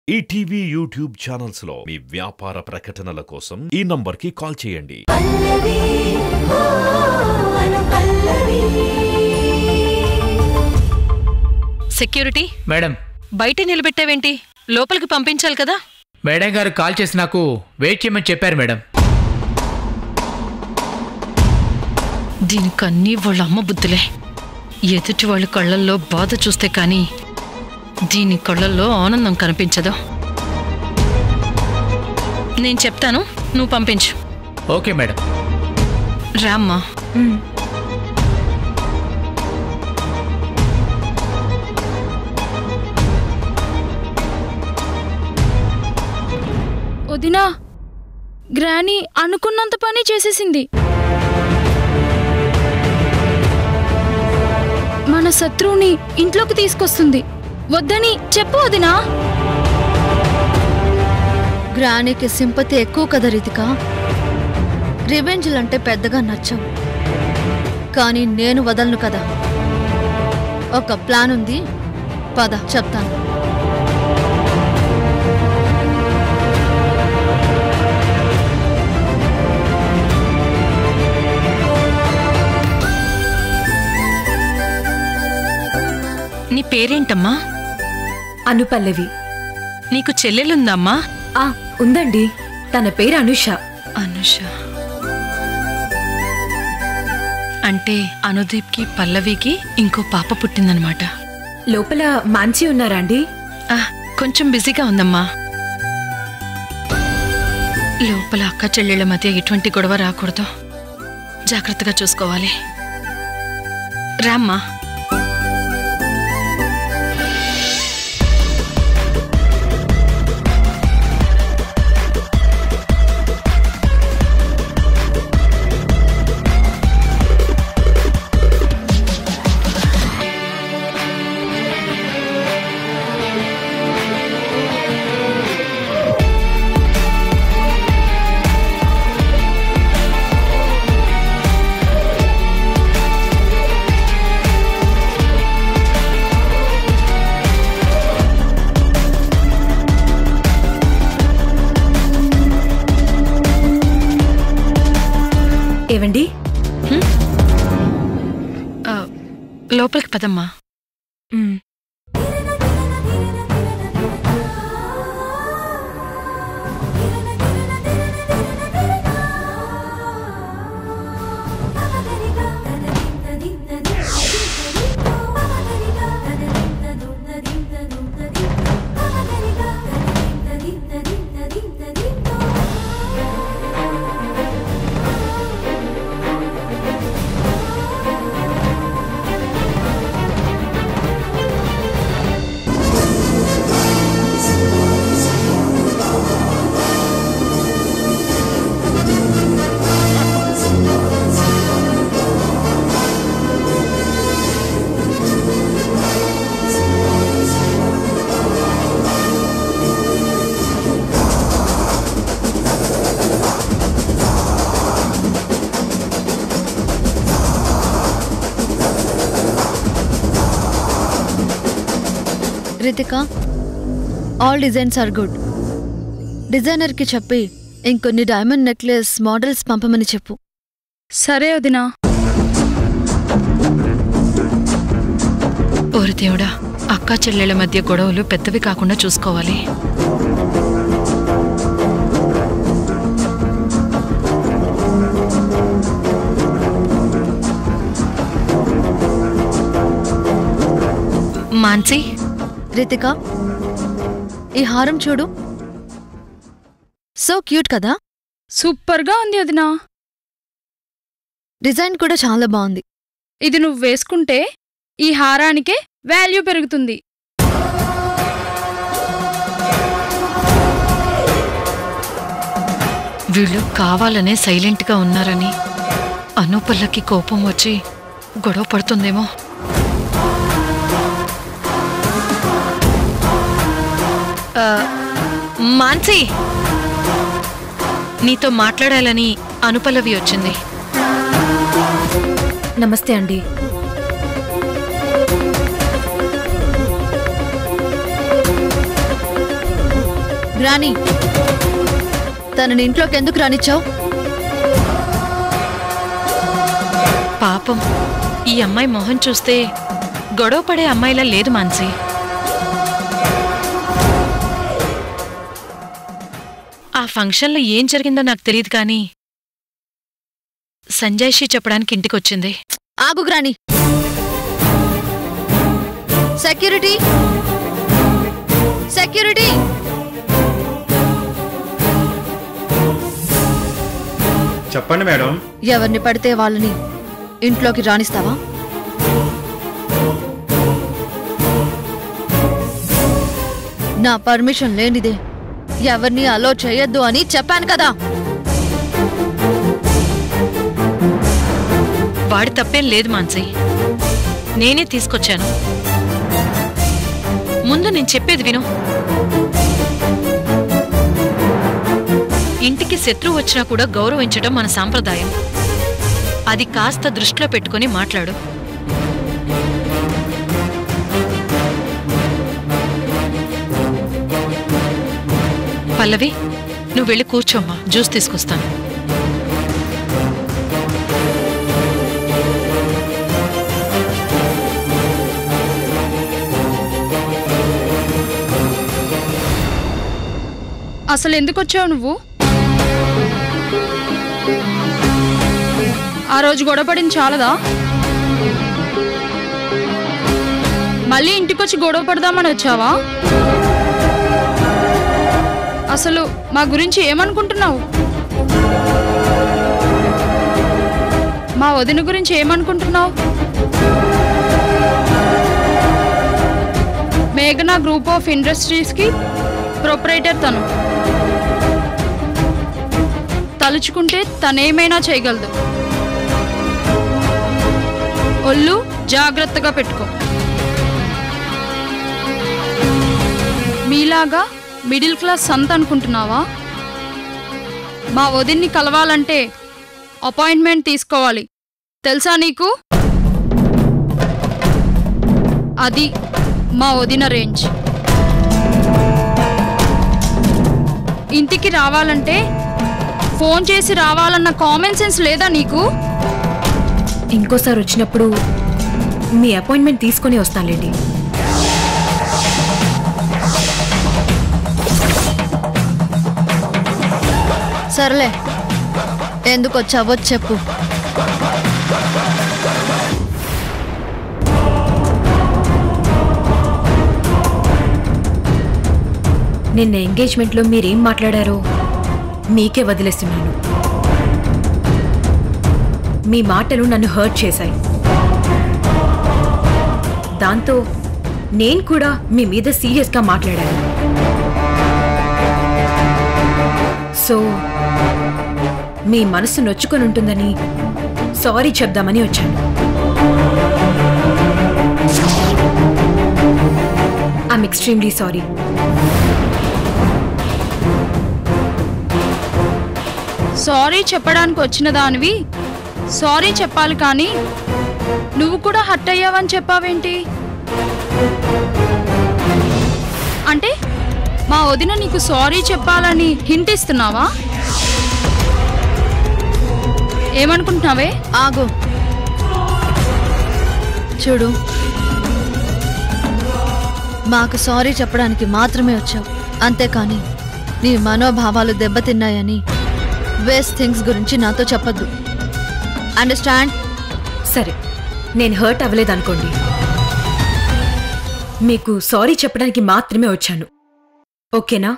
ETV YouTube channels లో మీ వ్యాపార ప్రకటనల కోసం ఈ నంబర్కి కాల్ చేయండి పల్లవి ఓ అను పల్లవి సెక్యూరిటీ మేడం బయట నిలబెట్టావేంటి లోపలికి పంపించాలి కదా మేడం గారు కాల్ చేసి నాకు వెయిట్ చేయమని చెప్పారు మేడం దీనికన్నీ వాళ్ళ అమ్మ బుద్ధులే ఎదుటి వాళ్ళ కళ్ళల్లో బాధ చూస్తే కానీ దీని కళ్ళల్లో ఆనందం కనిపించదు నేను చెప్తాను నువ్వు పంపించు ఓకే మేడం రామ్మా వదినా గ్రాని అనుకున్నంత పని చేసేసింది మన శత్రువుని ఇంట్లోకి తీసుకొస్తుంది వద్దని చెప్పు వదినా గ్రానీకి సింపతి ఎక్కువ కదా రితిక రివెంజ్లంటే పెద్దగా నచ్చవు కానీ నేను వదలను కదా ఒక ప్లాన్ ఉంది పద చెప్తాను నీ పేరేంటమ్మా అనుపల్లవి నీకు చెల్లెలుందమ్మా ఆ ఉందండి తన పేరు అనుష అనుష అంటే అనుదీప్కి పల్లవికి ఇంకో పాప పుట్టిందనమాట లోపల మాన్సి ఉన్నారా అండి ఆ, కొంచెం బిజీగా ఉందమ్మా లోపల అక్క చెల్లెళ్ళ మధ్య ఎటువంటి గొడవ రాకూడదు జాగ్రత్తగా చూసుకోవాలి రామ్మా ఏవండి ఆ, లోపలికి పదమ్మా మ్, Ritika all designs are good డిజైనర్కి చెప్పి ఇంకొన్ని డైమండ్ నెక్లెస్ మోడల్స్ పంపమని చెప్పు సరే వదినా ఓరి దేవుడా అక్క చెల్లెళ్ళ మధ్య గొడవలు పెద్దవి కాకుండా చూసుకోవాలి మాన్సి రితిక ఈ హారం చూడు సో క్యూట్ కదా సూపర్గా ఉంది వదినా డిజైన్ కూడా చాలా బాగుంది ఇది నువ్వు వేసుకుంటే ఈ హారానికే వాల్యూ పెరుగుతుంది వీళ్ళు కావాలనే సైలెంట్గా ఉన్నారని అనూపల్లకి కోపం వచ్చి గొడవ పడుతుందేమో ఆ, మాన్సి నీతో మాట్లాడాలని అనుపల్లవి వచ్చింది నమస్తే అండి గ్రాని తనని ఇంట్లోకి ఎందుకు రానిచ్చావు పాపం ఈ అమ్మాయి మొహం చూస్తే గొడవ పడే అమ్మాయిలా లేదు మాన్సి ఆ ఫంక్షన్లో ఏం జరిగిందో నాకు తెలియదు కానీ సంజయ్షి చెప్పడానికి ఇంటికొచ్చింది ఆగు గ్రాని సెక్యూరిటీ సెక్యూరిటీ చెప్పండి మేడం ఎవరిని పడితే వాళ్ళని ఇంట్లోకి రాణిస్తావా నా పర్మిషన్ లేనిదే ఎవరిని అలో చేయొద్దు అని చెప్పాను కదా వాడి తప్పేం లేదు మాన్సి నేనే తీసుకొచ్చాను ముందు నేను చెప్పేది విను ఇంటికి శత్రువు వచ్చినా కూడా గౌరవించడం మన సాంప్రదాయం అది కాస్త దృష్టిలో పెట్టుకొని మాట్లాడు పల్లవి నువ్వు వెళ్ళి కూర్చోమ్మా జ్యూస్ తీసుకొస్తాను అసలు ఎందుకు వచ్చావు నువ్వు ఆ రోజు గొడవపడింది చాలదా మళ్ళీ ఇంటికొచ్చి గొడవ పడదామని వచ్చావా అసలు మా గురించి ఏమనుకుంటున్నావు మా వదిన గురించి ఏమనుకుంటున్నావు మేఘనా గ్రూప్ ఆఫ్ ఇండస్ట్రీస్కి ప్రొపరేటర్ తను తలుచుకుంటే తనేమైనా చేయగలదు ఒళ్ళు జాగ్రత్తగా పెట్టుకో మీలాగా మిడిల్ క్లాస్ సంత అనుకుంటున్నావా మా వదిన్ని కలవాలంటే అపాయింట్మెంట్ తీసుకోవాలి తెలుసా నీకు అది మా వదిన రేంజ్ ఇంటికి రావాలంటే ఫోన్ చేసి రావాలన్న కామన్ సెన్స్ లేదా నీకు ఇంకోసారి వచ్చినప్పుడు మీ అపాయింట్మెంట్ తీసుకొని వస్తానులేండి సర్లే ఎందుకు వచ్చావో చెప్పు నిన్న ఎంగేజ్మెంట్లో మీరేం మాట్లాడారో మీకే వదిలేస్తున్నాను మీ మాటలు నన్ను హర్ట్ చేశాయి దాంతో నేను కూడా మీ మీద సీరియస్గా మాట్లాడాను సో మీ మనసు నొచ్చుకొని ఉంటుందని సారీ చెప్దామని వచ్చాను ఐఎమ్ ఎక్స్ట్రీమ్లీ సారీ సారీ చెప్పడానికి వచ్చిన దానివి సారీ చెప్పాలి కానీ నువ్వు కూడా హట్ అయ్యావని చెప్పావేంటి అంటే మా వదిన నీకు సారీ చెప్పాలని హింట్ ఇస్తున్నావా ఏమనుకుంటున్నావే ఆగు చూడు మాకు సారీ చెప్పడానికి మాత్రమే వచ్చావు అంతేకాని నీ మనోభావాలు దెబ్బతిన్నాయని వేస్ట్ థింగ్స్ గురించి నాతో చెప్పద్దు అండర్స్టాండ్ సరే నేను హర్ట్ అవ్వలేదనుకోండి మీకు సారీ చెప్పడానికి మాత్రమే వచ్చాను ఓకేనా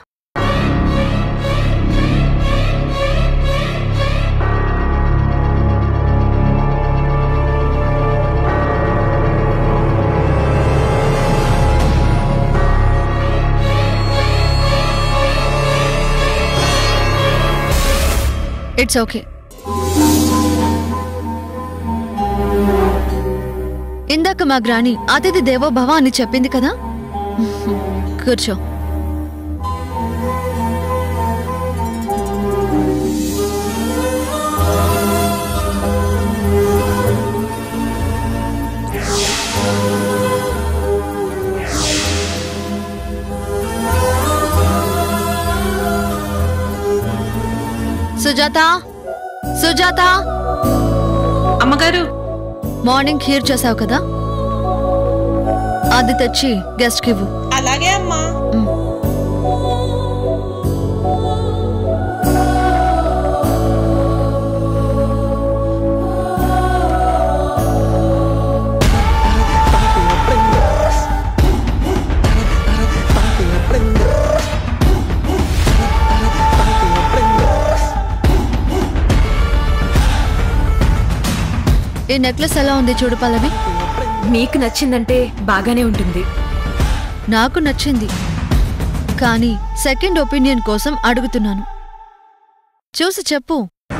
ఇట్స్ ఓకే ఇందాక మా గ్రాని అతిథి దేవో భవ అని చెప్పింది కదా కూర్చో సుజాత సుజాత అమ్మగారు మార్నింగ్ ఖీర్ చేసావు కదా అది తెచ్చి గెస్ట్కి ఇవ్వు అలాగే అమ్మా ఈ నెక్లెస్ ఎలా ఉంది చూడు పల్లవి మీకు నచ్చిందంటే బాగానే ఉంటుంది నాకు నచ్చింది కానీ సెకండ్ ఒపీనియన్ కోసం అడుగుతున్నాను చూసి చెప్పు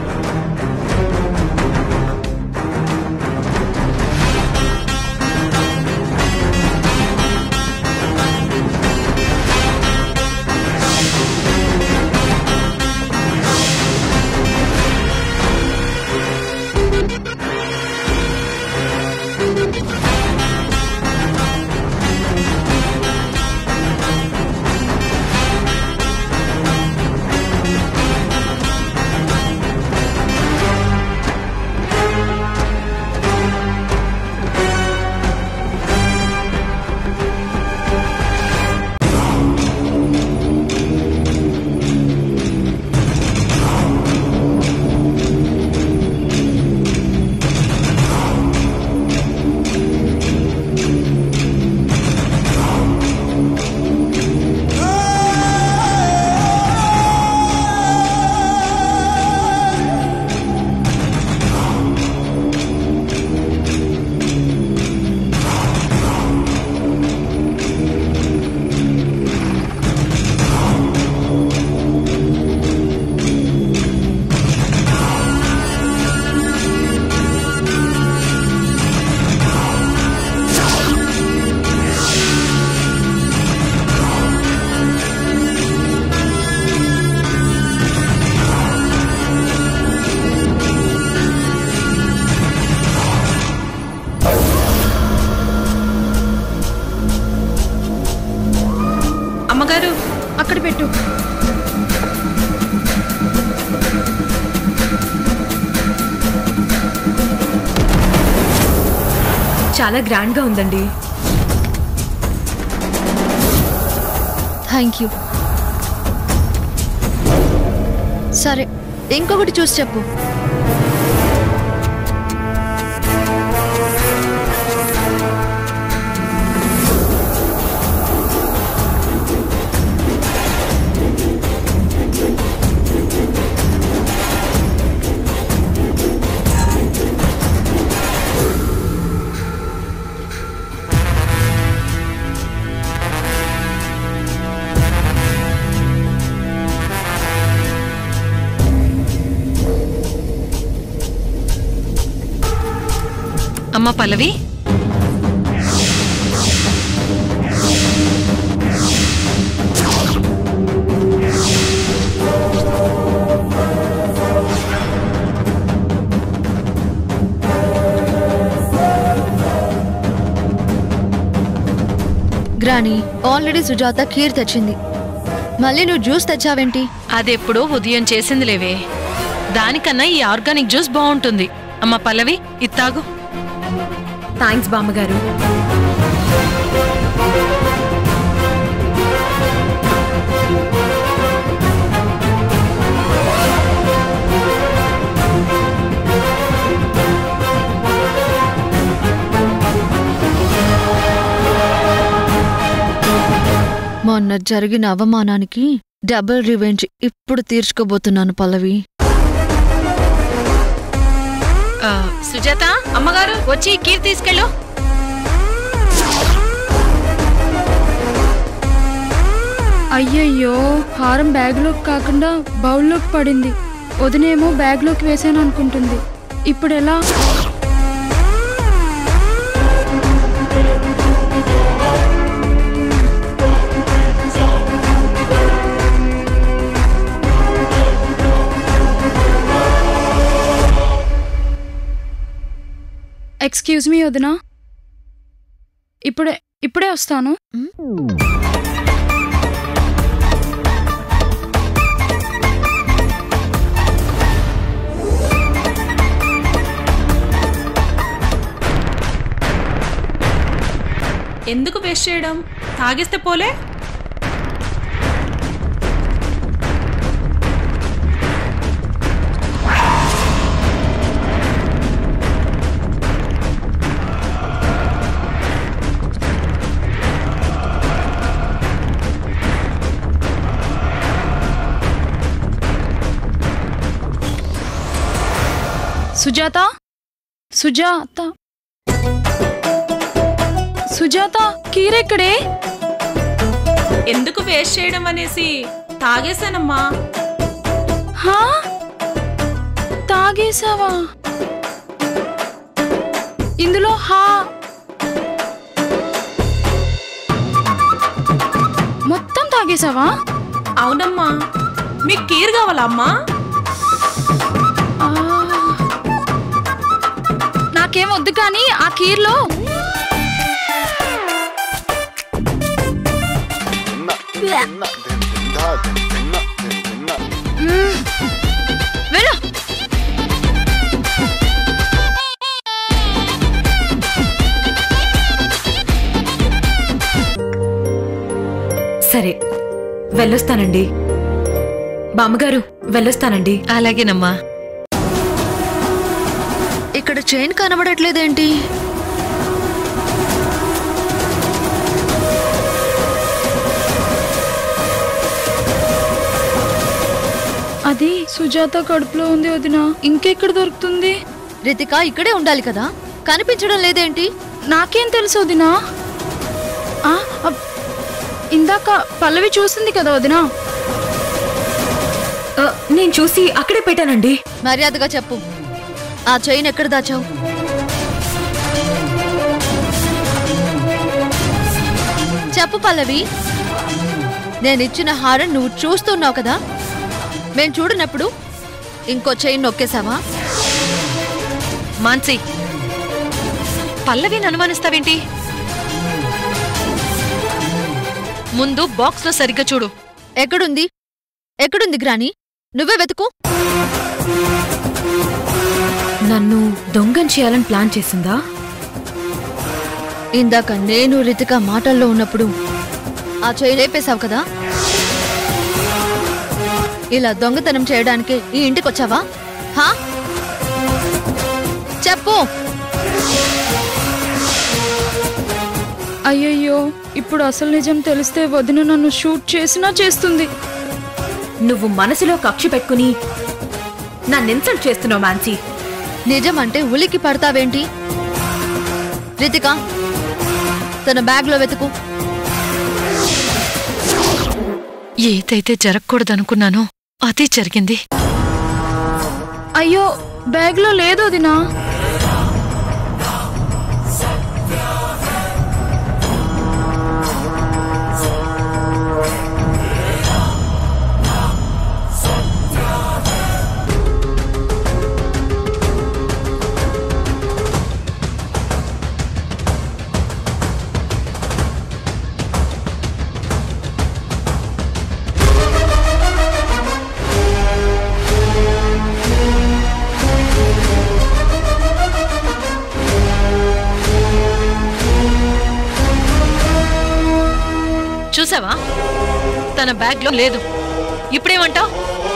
అమ్మగారు అక్కడ పెట్టు చాలా గ్రాండ్ గా ఉందండి థ్యాంక్ యూ సరే ఇంకొకటి చూసి చెప్పు అమ్మ పల్లవి గ్రాని ఆల్రెడీ సుజాత ఖీర్ తెచ్చింది మళ్ళీ నువ్వు జ్యూస్ తెచ్చావేంటి అదెప్పుడో ఉదయం చేసింది లేవే దానికన్నా ఈ ఆర్గానిక్ జ్యూస్ బాగుంటుంది అమ్మ పల్లవి ఇత్తాగు థ్యాంక్స్ బామ్మగారు మొన్న జరిగిన అవమానానికి డబుల్ రివెంజ్ ఇప్పుడు తీర్చుకోబోతున్నాను పల్లవి ఆ, సుజాత అమ్మగారు వచ్చి ఈ కీర్ తీసుకెళ్ళు అయ్యయ్యో హారం బ్యాగ్లోకి కాకుండా బౌల్లోకి పడింది వదినేమో బ్యాగ్లోకి వేసాను అనుకుంటుంది ఇప్పుడు ఎలా ఎక్స్క్యూజ్ మీ వదినా ఇప్పుడే ఇప్పుడే వస్తాను ఎందుకు వేస్ట్ చేయడం తాగేస్తే పోలే సుజాత సుజాత సుజాత కీరెక్కడే ఎందుకు వేస్ట్ చేయడం అనేసి తాగేశానమ్మా హా తాగేసావా ఇందులో హా మొత్తం తాగేసావా అవునమ్మా మీకు కీర్ కావాలా అమ్మా ఆ. నాకేం వద్దు కానీ ఆ కీర్లో మ్మ్. వెళ్ళు సరే వెళ్ళొస్తానండి బామ్మగారు వెళ్ళొస్తానండి అలాగేనమ్మా ఇక్కడ చైన్ కనబడట్లేదేంటి అది సుజాత కడుపులో ఉంది వదిన ఇంకెక్కడ దొరుకుతుంది రితిక ఇక్కడే ఉండాలి కదా కనిపించడం లేదేంటి నాకేం తెలుసు వదినా ఆ, అబ్- ఇందాక పల్లవి చూసింది కదా వదినా ఆ, నేను చూసి అక్కడే పెట్టానండి మర్యాదగా చెప్పు ఆ చైన్ ఎక్కడ దాచావు చెప్పు పల్లవి నేనిచ్చిన హారం నువ్వు చూస్తున్నావు కదా మేం చూడనప్పుడు ఇంకో చైన్ నొక్కేశావా మాన్సి పల్లవిని అనుమానిస్తావేంటి ముందు బాక్స్ లో సరిగ్గా చూడు ఎక్కడుంది ఎక్కడుంది గ్రాని నువ్వే వెతుకు నన్ను దొంగం చేయాలని ప్లాన్ చేసిందా ఇందాక నేను రితిక మాటల్లో ఉన్నప్పుడు ఆ చేయి లేపేశావు కదా ఇలా దొంగతనం చేయడానికి ఈ ఇంటికి వచ్చావా హా చెప్పు అయ్యయ్యో ఇప్పుడు అసలు నిజం తెలిస్తే వదిన నన్ను షూట్ చేసినా చేస్తుంది నువ్వు మనసులో కక్ష పెట్టుకుని నన్ను ఇన్సల్ట్ చేస్తున్నావు మాన్సీ నిజం అంటే ఉలికి పడతావేంటి రితిక తన బ్యాగ్లో వెతుకు ఏదైతే జరగకూడదనుకున్నానో అదే జరిగింది అయ్యో బ్యాగ్లో లేదు వదినా చూసావా తన బ్యాగ్ లో లేదు ఇప్పుడేమంటావ్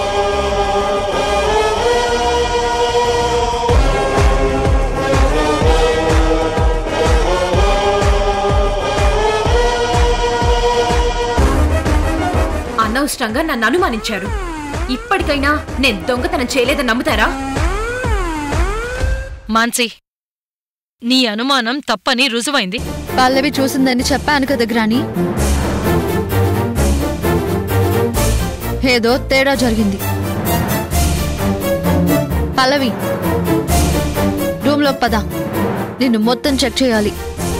అనవసరంగా నన్ను అనుమానించారు ఇప్పటికైనా నేను దొంగతనం చేయలేదని నమ్ముతారా మాన్సి నీ అనుమానం తప్పని రుజువైంది పల్లవి చూసిందని చెప్పాను కదా గ్రాని ఏదో తేడా జరిగింది పల్లవి రూమ్లో పద నిన్ను మొత్తం చెక్ చేయాలి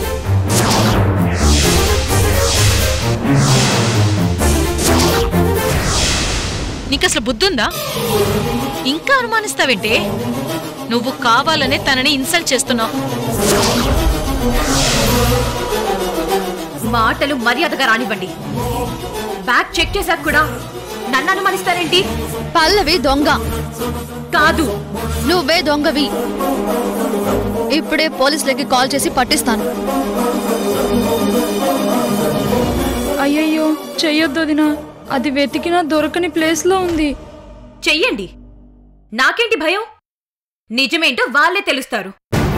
నీకు అసలు బుద్ధుందా ఇంకా అనుమానిస్తావేంటే నువ్వు కావాలనే తనని ఇన్సల్ట్ చేస్తున్నావు మాటలు మర్యాదగా రానివ్వండి బ్యాగ్ చెక్ చేశాక కూడా నన్ను అనుమానిస్తారేంటి పల్లవి దొంగ కాదు నువ్వే దొంగవి ఇప్పుడే పోలీసులకి కాల్ చేసి పట్టిస్తాను అయ్యయ్యో చెయ్యొద్దు వదినా అది వెతికినా దొరకని ప్లేస్లో ఉంది చెయ్యండి నాకేంటి భయం నిజమేంటో వాళ్ళే తెలుస్తారు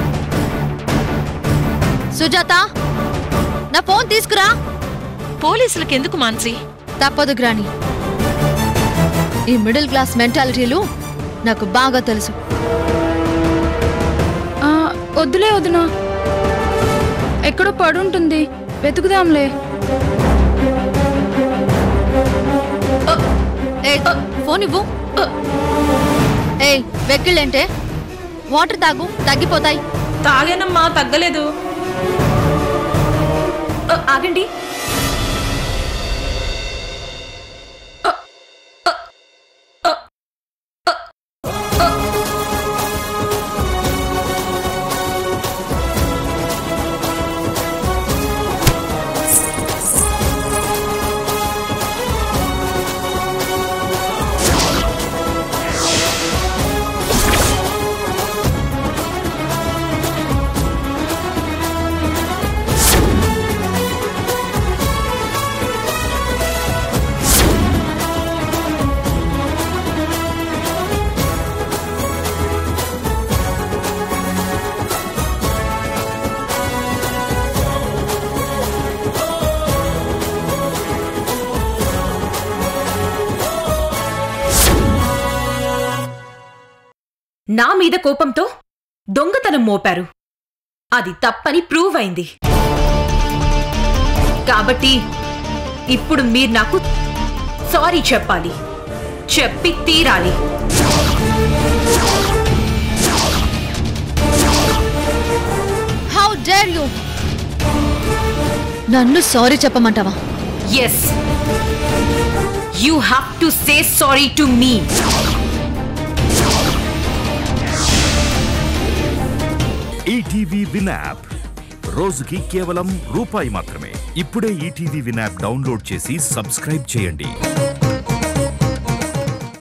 సుజాత నా ఫోన్ తీసుకురా పోలీసులకు ఎందుకు మాన్సి తప్పదు గ్రాని ఈ మిడిల్ క్లాస్ మెంటాలిటీలు నాకు బాగా తెలుసు ఆ, వద్దులే వదినా ఎక్కడో పడుంటుంది వెతుకుదాంలే ఏ ఫోన్ ఇవ్వు ఏ వెక్కిళ్ళేంటే వాటర్ తాగు తగ్గిపోతాయి తాగానమ్మా తగ్గలేదు అ, ఆగండి అ, అ, అ, అ, అ. నా మీద కోపంతో దొంగతనం మోపారు అది తప్పని ప్రూవ్ అయింది కాబట్టి ఇప్పుడు మీరు నాకు సారీ చెప్పాలి చెప్పి తీరాలి హౌ డేర్ యూ నన్ను సారీ చెప్పమంటావా yes you have to say sorry to me ETV win app రోజుకి కేవలం రూపాయి మాత్రమే ఇప్పుడే ఈటీవీ విన్ యాప్ డౌన్లోడ్ చేసి సబ్స్క్రైబ్ చేయండి